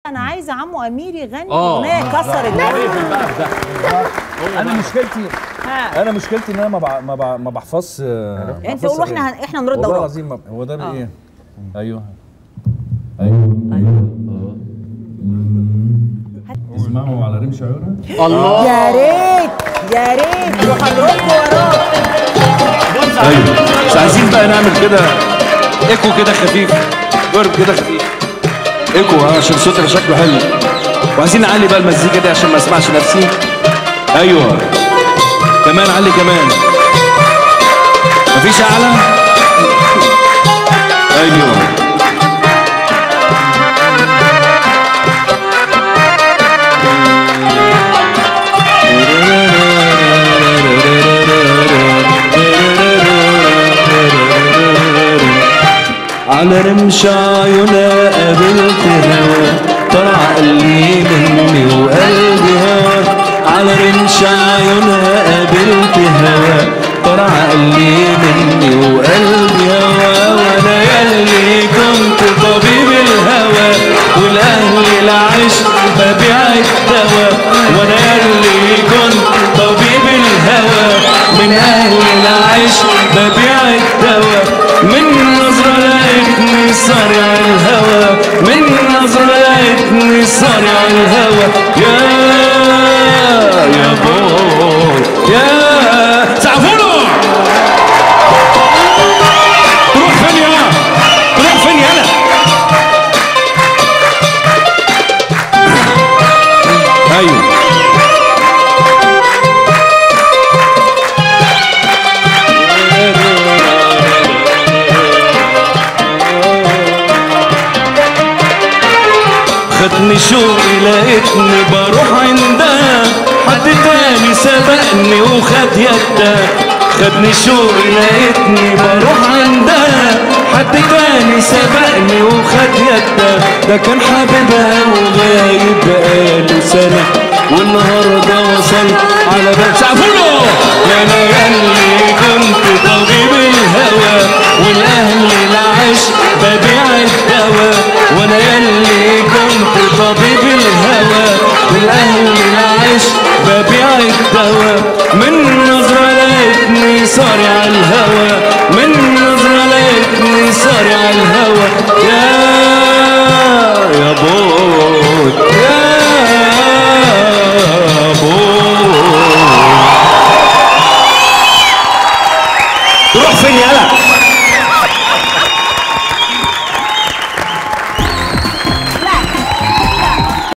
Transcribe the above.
انا عايزه عمو امير يغني آه. اغنيه كسر الدنيا انا مشكلتي ها. انا مشكلتي ان انا ما بع- ما بع- ما بحفظش آه، انت بحفظش قول واحنا أغاني. هن- احنا نرد والله وراك. العظيم ما- هو ده آه. ايه ايوه ايوه اسمعوا على رمش عيونها الله يا ريت يا ريت وحضراتكم وراك ايوه مش عايزين بقى نعمل كده ايكو كده خفيف ضرب كده خفيف ايكو اه عشان صوتنا شكله حلو وعايزين نعلي بقى المزيكا دي عشان ما اسمعش نفسي ايوه كمان علي كمان مفيش اعلى ايوه على رمش عيونها قابلت هوا طلع قلبي مني وقلبي هوا على رمش عيونها قابلت هوا طلع قلبي مني وقلبي هوا وانا يلي كنت طبيب الهوى والاهل العشق ببيع الدواء وانا يلي كنت طبيب الهوى من اهل العشق ببيع الدواء من نظرة لقيتني صارع الهوى من نظرة لقيتني صارع الهوى يا يا بوي يا سعفولو تروح فين يا تروح فين يلا ايوه خدني شوقي لقيتني بروح عندها حد تاني سبقني وخد يدها خدني شوقي لقيتني بروح عندها حد تاني سبقني وخد يدها ده كان حبيبها وغايب بقاله سنة والنهارده وصلت على باب سعفولو يا انا ياللي كنت طبيب الهوى والاهل العشق ببيع الدواء وانا ياللي كنت طبيب الهوى والاهل العشق ببيع الدواء من نظرة لقيتني صارع الهوى من نظرة لقيتني صارع